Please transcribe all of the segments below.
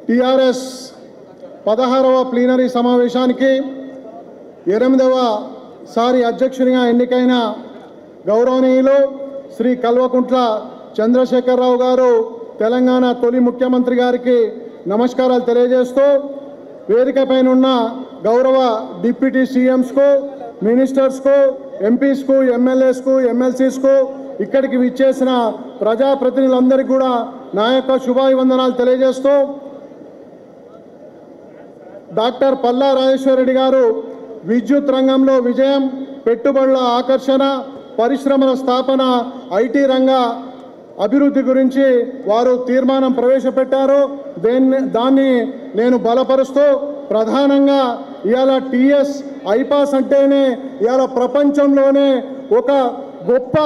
TRS పదహారవ plenary సమావేశానికి ఎనిమిదవ సారి అధ్యక్షునిగా ఎన్నికైన గౌరవనీయులు శ్రీ కల్వకుంట్ల చంద్రశేఖరరావు గారు తెలంగాణ తొలి ముఖ్యమంత్రి గారికి నమస్కారాలు తెలియజేస్తూ వేదికపైన ఉన్న గౌరవ డిప్యూటీ సీఎంస్కు మినిస్టర్స్కు ఎంపీస్కు ఎమ్మెల్యేస్కు ఎమ్మెల్సీస్కు ఇక్కడికి విచ్చేసిన ప్రజాప్రతినిధులందరికీ కూడా నా యొక్క శుభాభివందనాలు తెలియజేస్తూ డాక్టర్ పల్లా రాజేశ్వరరెడ్డి గారు విద్యుత్ రంగంలో విజయం పెట్టుబడుల ఆకర్షణ పరిశ్రమల స్థాపన ఐటీ రంగ అభివృద్ధి గురించి వారు తీర్మానం ప్రవేశపెట్టారు దేన్ని దాన్ని నేను బలపరుస్తూ ప్రధానంగా ఇవాళ టిఎస్ ఐపాస్ అంటేనే ఇవాళ ప్రపంచంలోనే ఒక గొప్ప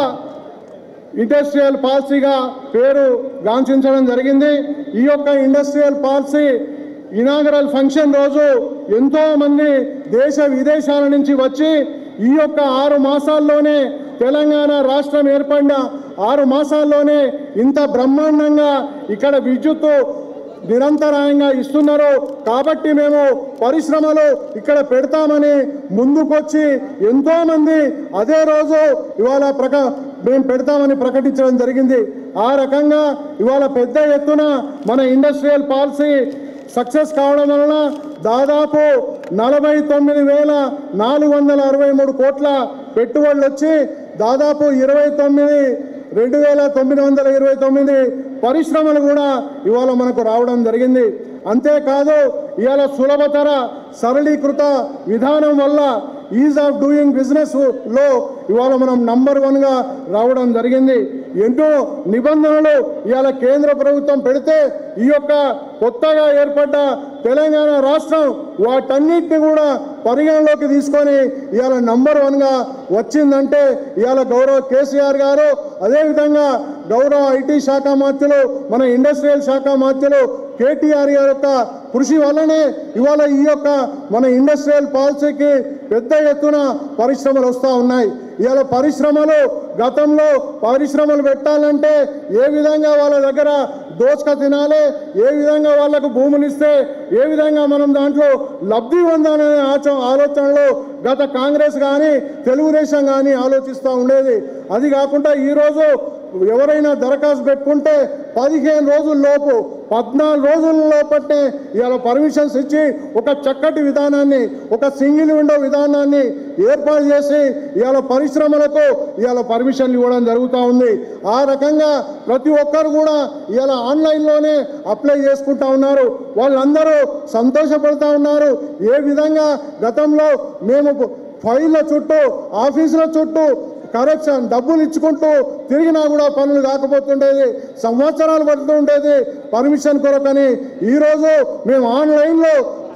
ఇండస్ట్రియల్ పాలసీగా పేరు గాంఛించడం జరిగింది ఈ యొక్క ఇండస్ట్రియల్ పాలసీ ఇనాగరల్ ఫంక్షన్ రోజు ఎంతో మంది దేశ విదేశాల నుంచి వచ్చి ఈ యొక్క ఆరు మాసాల్లోనే తెలంగాణ రాష్ట్రం ఏర్పడిన ఆరు మాసాల్లోనే ఇంత బ్రహ్మాండంగా ఇక్కడ విద్యుత్తు నిరంతరాయంగా ఇస్తున్నారు కాబట్టి మేము పరిశ్రమలు ఇక్కడ పెడతామని ముందుకొచ్చి ఎంతో మంది అదే రోజు ఇవాళ ప్రక మేము పెడతామని ప్రకటించడం జరిగింది ఆ రకంగా ఇవాళ పెద్ద ఎత్తున మన ఇండస్ట్రియల్ పాలసీ సక్సెస్ కావడం వలన దాదాపు నలభై తొమ్మిది వేల నాలుగు వందల అరవై మూడు కోట్ల పెట్టుబడులు వచ్చి దాదాపు ఇరవై తొమ్మిది రెండు వేల తొమ్మిది వందల ఇరవై తొమ్మిది పరిశ్రమలు కూడా ఇవాళ మనకు రావడం జరిగింది అంతేకాదు ఇవాళ సులభతర సరళీకృత విధానం వల్ల ఈజ్ ఆఫ్ డూయింగ్ బిజినెస్ లో ఇవాళ మనం నంబర్ వన్ గా రావడం జరిగింది ఎన్నో నిబంధనలు ఇవాళ కేంద్ర ప్రభుత్వం పెడితే ఈ యొక్క కొత్తగా ఏర్పడ్డ తెలంగాణ రాష్ట్రం వాటన్నిటిని కూడా పరిగణలోకి తీసుకొని ఇవాళ నంబర్ వన్ గా వచ్చిందంటే ఇవాళ గౌరవ కేసీఆర్ గారు అదేవిధంగా గౌరవ ఐటీ శాఖ మంత్రులు మన ఇండస్ట్రియల్ శాఖ మంత్రులు కేటీఆర్ గారి యొక్క కృషి వల్లనే ఇవాళ ఈ యొక్క మన ఇండస్ట్రియల్ పాలసీకి పెద్ద ఎత్తున పరిశ్రమలు వస్తూ ఉన్నాయి ఇవాళ పరిశ్రమలు గతంలో పరిశ్రమలు పెట్టాలంటే ఏ విధంగా వాళ్ళ దగ్గర దోచుక తినాలి ఏ విధంగా వాళ్ళకు భూములు ఇస్తే ఏ విధంగా మనం దాంట్లో లబ్ధి పొందాలనే ఆచ ఆలోచనలో గత కాంగ్రెస్ కానీ తెలుగుదేశం కానీ ఆలోచిస్తూ ఉండేది అది కాకుండా ఈరోజు ఎవరైనా దరఖాస్తు పెట్టుకుంటే పదిహేను రోజుల లోపు పద్నాలుగు రోజుల లోపట్నే ఇవాళ పర్మిషన్స్ ఇచ్చి ఒక చక్కటి విధానాన్ని ఒక సింగిల్ విండో విధానాన్ని ఏర్పాటు చేసి ఇవాళ పరిశ్రమలకు ఇవాళ పర్మిషన్లు ఇవ్వడం జరుగుతూ ఉంది ఆ రకంగా ప్రతి ఒక్కరు కూడా ఇవాళ ఆన్లైన్లోనే అప్లై చేసుకుంటా ఉన్నారు వాళ్ళందరూ సంతోషపడుతూ ఉన్నారు ఏ విధంగా గతంలో మేము ఫైళ్ళ చుట్టూ ఆఫీసుల చుట్టూ కరెక్షన్ డబ్బులు ఇచ్చుకుంటూ తిరిగినా కూడా పనులు కాకపోతుండేది సంవత్సరాలు పడుతూ ఉండేది పర్మిషన్ కొరకని ఈరోజు మేము ఆన్లైన్లో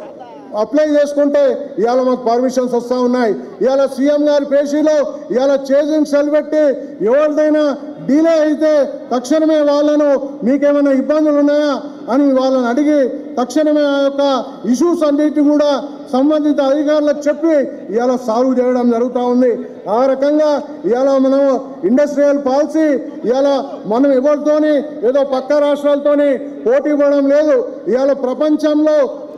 అప్లై చేసుకుంటే ఇవాళ మాకు పర్మిషన్స్ వస్తూ ఉన్నాయి ఇవాళ సీఎం గారి పేషీలో ఇవాళ చేజింగ్ సెల్ పెట్టి ఎవరిదైనా డిలే అయితే తక్షణమే వాళ్ళను మీకేమైనా ఇబ్బందులు ఉన్నాయా అని వాళ్ళని అడిగి తక్షణమే ఆ యొక్క ఇష్యూస్ అన్నిటి కూడా సంబంధిత అధికారులకు చెప్పి ఇవాళ సాల్వ్ చేయడం జరుగుతూ ఉంది ఆ రకంగా ఇవాళ మనం ఇండస్ట్రియల్ పాలసీ ఇవాళ మనం ఎవరితోని ఏదో పక్క రాష్ట్రాలతోని పోటీ పడడం లేదు ఇవాళ ప్రపంచంలో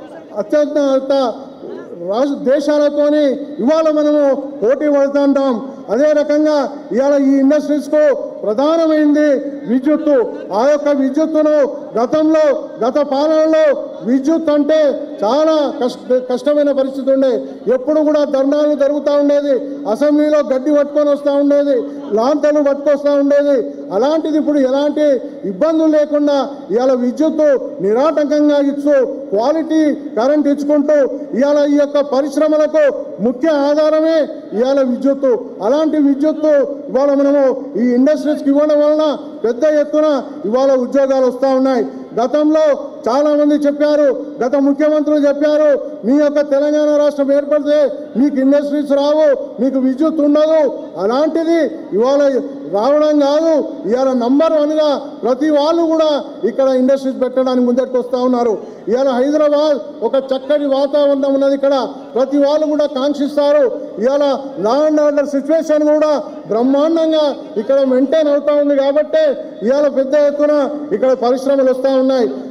అత్యంత రాష్ట్ర దేశాలతోని ఇవాళ మనము పోటీ పడుతుంటాం అదే రకంగా ఇవాళ ఈ ఇండస్ట్రీస్కు ప్రధానమైంది విద్యుత్తు ఆ యొక్క విద్యుత్తును గతంలో గత పాలనలో విద్యుత్ అంటే చాలా కష్ట కష్టమైన పరిస్థితి ఉండే ఎప్పుడు కూడా ధర్నాలు జరుగుతూ ఉండేది అసెంబ్లీలో గడ్డి పట్టుకొని వస్తూ ఉండేది లాంతలు పట్టుకొస్తూ ఉండేది అలాంటిది ఇప్పుడు ఎలాంటి ఇబ్బందులు లేకుండా ఇవాళ విద్యుత్తు నిరాటంకంగా ఇచ్చు క్వాలిటీ కరెంట్ ఇచ్చుకుంటూ ఇవాళ ఈ యొక్క పరిశ్రమలకు ముఖ్య ఆధారమే ఇవాళ విద్యుత్తు అలాంటి విద్యుత్తు ఇవాళ మనము ఈ ఇండస్ట్రీస్కి ఇవ్వడం వలన పెద్ద ఎత్తున ఇవాళ ఉద్యోగాలు వస్తూ ఉన్నాయి గతంలో చాలా మంది చెప్పారు గత ముఖ్యమంత్రులు చెప్పారు మీ యొక్క తెలంగాణ రాష్ట్రం ఏర్పడితే మీకు ఇండస్ట్రీస్ రావు మీకు విద్యుత్ ఉండదు అలాంటిది ఇవాళ రావడం కాదు ఇవాళ నంబర్ వన్గా ప్రతి వాళ్ళు కూడా ఇక్కడ ఇండస్ట్రీస్ పెట్టడానికి ముందరికి వస్తూ ఉన్నారు ఇవాళ హైదరాబాద్ ఒక చక్కటి వాతావరణం ఉన్నది ఇక్కడ ప్రతి వాళ్ళు కూడా కాంక్షిస్తారు ఇవాళ లా అండ్ ఆర్డర్ సిచ్యువేషన్ కూడా బ్రహ్మాండంగా ఇక్కడ మెయింటైన్ అవుతా ఉంది కాబట్టి ఇవాళ పెద్ద ఎత్తున ఇక్కడ పరిశ్రమలు వస్తూ ఉన్నాయి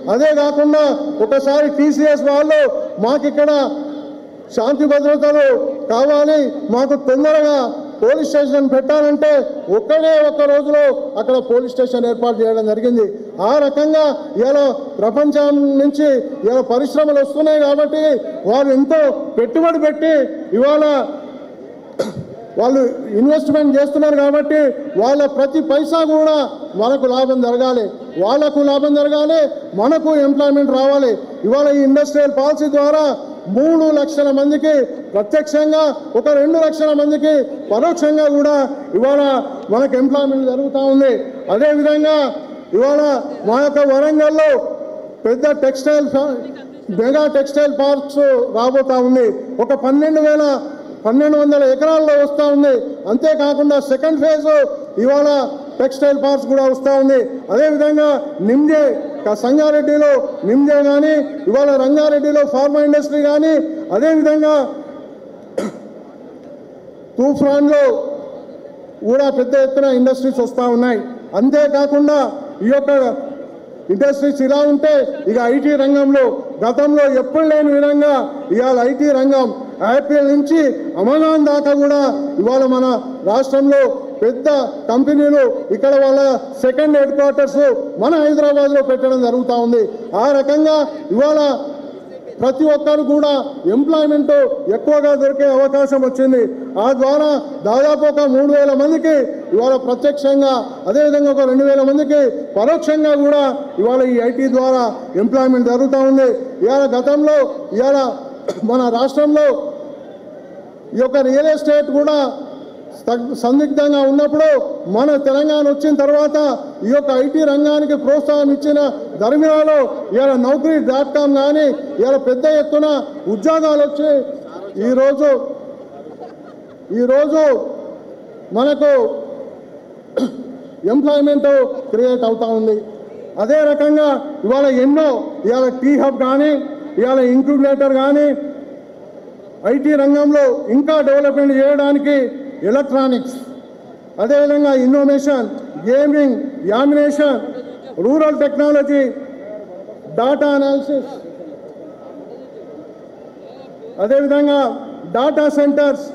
అదే కాకుండా ఒకసారి టీసీఎస్ వాళ్ళు మాకు ఇక్కడ శాంతి భద్రతలు కావాలి మాకు తొందరగా పోలీస్ స్టేషన్ పెట్టాలంటే ఒక్కడే ఒక్క రోజులో అక్కడ పోలీస్ స్టేషన్ ఏర్పాటు చేయడం జరిగింది ఆ రకంగా ఇలా ప్రపంచం నుంచి ఇలా పరిశ్రమలు వస్తున్నాయి కాబట్టి వారు ఎంతో పెట్టుబడి పెట్టి ఇవాళ వాళ్ళు ఇన్వెస్ట్మెంట్ చేస్తున్నారు కాబట్టి వాళ్ళ ప్రతి పైసా కూడా మనకు లాభం జరగాలి వాళ్ళకు లాభం జరగాలి మనకు ఎంప్లాయ్మెంట్ రావాలి ఇవాళ ఈ ఇండస్ట్రియల్ పాలసీ ద్వారా మూడు లక్షల మందికి ప్రత్యక్షంగా ఒక రెండు లక్షల మందికి పరోక్షంగా కూడా ఇవాళ మనకు ఎంప్లాయ్మెంట్ జరుగుతూ ఉంది అదేవిధంగా ఇవాళ మా యొక్క వరంగల్లో పెద్ద టెక్స్టైల్ ఫా- మెగా టెక్స్టైల్ పార్క్స్ రాబోతా ఉంది ఒక పన్నెండు వేల పన్నెండు వందల ఎకరాల్లో వస్తూ ఉంది అంతేకాకుండా సెకండ్ ఫేజ్ ఇవాళ టెక్స్టైల్ పార్క్స్ కూడా వస్తూ ఉంది అదేవిధంగా నిమ్జే క- సంగారెడ్డిలో నిమ్జే కానీ ఇవాళ రంగారెడ్డిలో ఫార్మా ఇండస్ట్రీ కానీ అదేవిధంగా తూఫాన్లో కూడా పెద్ద ఎత్తున ఇండస్ట్రీస్ వస్తూ ఉన్నాయి అంతేకాకుండా ఈ యొక్క ఇండస్ట్రీస్ ఇలా ఉంటే ఇక ఐటీ రంగంలో గతంలో ఎప్పుడు లేని విధంగా ఇవాళ ఐటీ రంగం యాపిల్ నుంచి అమెజాన్ దాకా కూడా ఇవాళ మన రాష్ట్రంలో పెద్ద కంపెనీలు ఇక్కడ వాళ్ళ సెకండ్ హెడ్ క్వార్టర్స్ మన హైదరాబాద్లో పెట్టడం జరుగుతూ ఉంది ఆ రకంగా ఇవాళ ప్రతి ఒక్కరు కూడా ఎంప్లాయ్మెంట్ ఎక్కువగా దొరికే అవకాశం వచ్చింది ఆ ద్వారా దాదాపు ఒక మూడు వేల మందికి ఇవాళ ప్రత్యక్షంగా అదేవిధంగా ఒక రెండు వేల మందికి పరోక్షంగా కూడా ఇవాళ ఈ ఐటీ ద్వారా ఎంప్లాయ్మెంట్ జరుగుతూ ఉంది ఇవాళ గతంలో ఇవాళ మన రాష్ట్రంలో ఈ యొక్క రియల్ ఎస్టేట్ కూడా స్తగ్- సందిగ్ధంగా ఉన్నప్పుడు మన తెలంగాణ వచ్చిన తర్వాత ఈ యొక్క ఐటీ రంగానికి ప్రోత్సాహం ఇచ్చిన ధర్మిలాలో ఇవాళ నౌకరీ డాట్ కామ్ కానీ ఇవాళ పెద్ద ఎత్తున ఉద్యోగాలు వచ్చి ఈరోజు ఈరోజు మనకు ఎంప్లాయ్మెంట్ క్రియేట్ అవుతా ఉంది అదే రకంగా ఇవాళ ఎన్నో ఇవాళ టీ హబ్ కానీ ఇవాళ ఇంక్యుబేటర్ కానీ ఐటీ రంగంలో ఇంకా డెవలప్మెంట్ చేయడానికి ఎలక్ట్రానిక్స్ అదేవిధంగా innovation gaming animation rural technology data analysis అదేవిధంగా data centres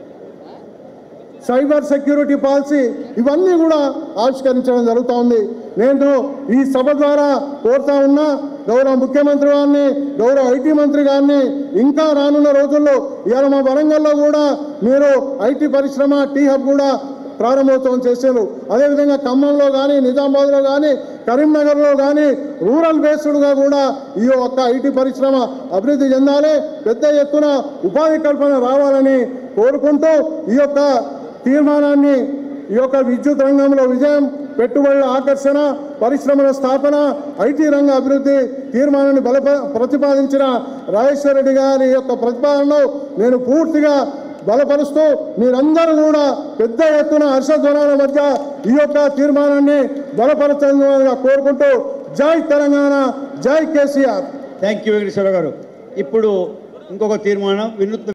cyber security policy ఇవన్నీ కూడా ఆవిష్కరించడం జరుగుతూ ఉంది నేను ఈ సభ ద్వారా కోరుతా ఉన్నా గౌరవ ముఖ్యమంత్రి గారిని గౌరవ ఐటీ మంత్రి గారిని ఇంకా రానున్న రోజుల్లో ఇవాళ మా వరంగల్లో కూడా మీరు ఐటీ పరిశ్రమ టీ హబ్ కూడా ప్రారంభోత్సవం చేశారు అదేవిధంగా ఖమ్మంలో కానీ నిజామాబాద్లో కానీ కరీంనగర్లో కానీ రూరల్ బేస్డ్గా కూడా ఈ ఒక్క ఐటీ పరిశ్రమ అభివృద్ధి చెందాలి పెద్ద ఎత్తున ఉపాధి కల్పన రావాలని కోరుకుంటూ ఈ యొక్క తీర్మానాన్ని ఈ యొక్క విద్యుత్ రంగంలో విజయం పెట్టుబడుల ఆకర్షణ పరిశ్రమల స్థాపన ఐటీ రంగ అభివృద్ధి తీర్మానాన్ని బలప ప్రతిపాదించిన రాజేశ్వర రెడ్డి గారి యొక్క ప్రతిపాదనను నేను పూర్తిగా బలపరుస్తూ మీరందరూ కూడా పెద్ద ఎత్తున హర్షధ్వనాల మధ్య ఈ యొక్క తీర్మానాన్ని బలపరచాలని కోరుకుంటూ జై తెలంగాణ జై కేసీఆర్ థ్యాంక్ యూ వెంకటేశ్వర గారు ఇప్పుడు ఇంకొక తీర్మానం వినూత్న